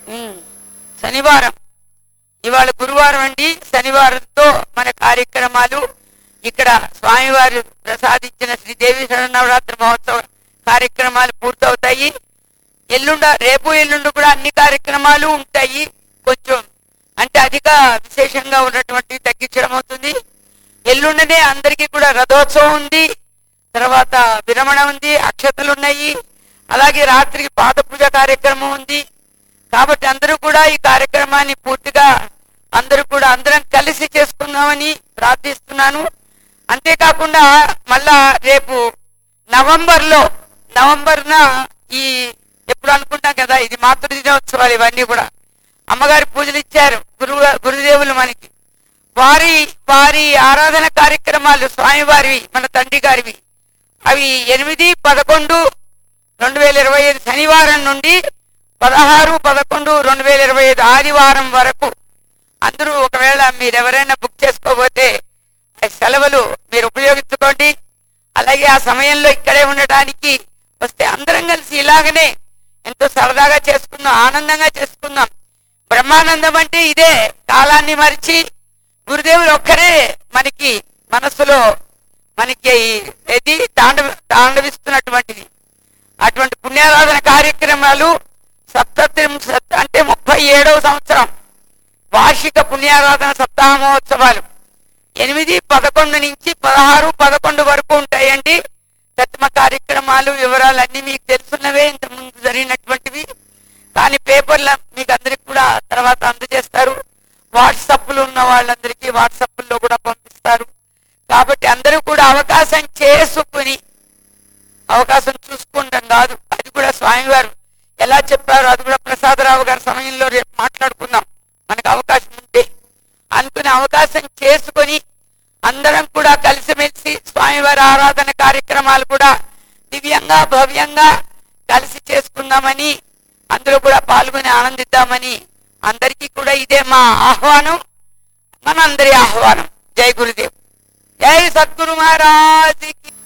ఉమ్, శనివారం ఇవాళ గురువారం అండి శనివారంతో మన కార్యక్రమాలు ఇక్కడ స్వామివారు ప్రసాదించిన శ్రీదేవి శరణవరాత్రి మహోత్సవ కార్యక్రమాలు పూర్తవుతాయి ఎల్లుండ రేపు ఎల్లుండి కూడా అన్ని కార్యక్రమాలు ఉంటాయి కొంచెం అంటే అధిక విశేషంగా ఉన్నటువంటి తగ్గించడం అవుతుంది ఎల్లుండనే అందరికీ కూడా రథోత్సవం ఉంది తర్వాత విరమణ ఉంది అక్షతలు ఉన్నాయి అలాగే రాత్రికి పాద పూజ కార్యక్రమం ఉంది కాబట్టి అందరూ కూడా ఈ కార్యక్రమాన్ని పూర్తిగా అందరూ కూడా అందరం కలిసి చేసుకుందామని ప్రార్థిస్తున్నాను అంతేకాకుండా మళ్ళా రేపు నవంబర్లో నవంబర్న ఈ ఎప్పుడు అనుకుంటాం కదా ఇది మాతృ దినోత్సవాలు ఇవన్నీ కూడా అమ్మగారి పూజలు ఇచ్చారు గురువు గురుదేవులు మనకి వారి వారి ఆరాధన కార్యక్రమాలు స్వామివారివి మన తండ్రి గారివి అవి ఎనిమిది పదకొండు రెండు వేల ఇరవై ఐదు శనివారం నుండి పదహారు పదకొండు రెండు వేల ఇరవై ఐదు ఆదివారం వరకు అందరూ ఒకవేళ మీరు ఎవరైనా బుక్ చేసుకోబోతే ఆ సెలవులు మీరు ఉపయోగించుకోండి అలాగే ఆ సమయంలో ఇక్కడే ఉండటానికి వస్తే అందరం కలిసి ఇలాగనే ఎంతో సరదాగా చేసుకుందాం ఆనందంగా చేసుకుందాం బ్రహ్మానందం అంటే ఇదే కాలాన్ని మరిచి గురుదేవులు ఒక్కరే మనకి మనస్సులో మనకి ఇది తాండవ తాండవిస్తున్నటువంటిది అటువంటి పుణ్యారాధన కార్యక్రమాలు సప్తత్రింశత్ అంటే ముప్పై ఏడవ సంవత్సరం వార్షిక పుణ్యారాధన సప్తాహ మహోత్సవాలు ఎనిమిది పదకొండు నుంచి పదహారు పదకొండు వరకు ఉంటాయండి ప్రతిమ కార్యక్రమాలు వివరాలు అన్ని మీకు తెలుసున్నవే ఇంతకుముందు జరిగినటువంటివి కానీ పేపర్లు మీకు అందరికి కూడా తర్వాత అందజేస్తారు వాట్సాప్లు ఉన్న వాళ్ళందరికీ వాట్సాప్లో కూడా పంపిస్తారు కాబట్టి అందరూ కూడా అవకాశం చేసుకుని అవకాశం చూసుకుంటాం కాదు అది కూడా స్వామివారు ఎలా చెప్పారో అది కూడా ప్రసాదరావు గారి సమయంలో రేపు మాట్లాడుకుందాం మనకు అవకాశం ఉంటే అనుకునే అవకాశం చేసుకొని అందరం కూడా కలిసిమెలిసి స్వామివారి ఆరాధన కార్యక్రమాలు కూడా దివ్యంగా భవ్యంగా కలిసి చేసుకుందామని అందులో కూడా పాల్గొని ఆనందిద్దామని అందరికీ కూడా ఇదే మా ఆహ్వానం మనందరి ఆహ్వానం జై గురుదేవ్ జై సద్గురు మహారాజ్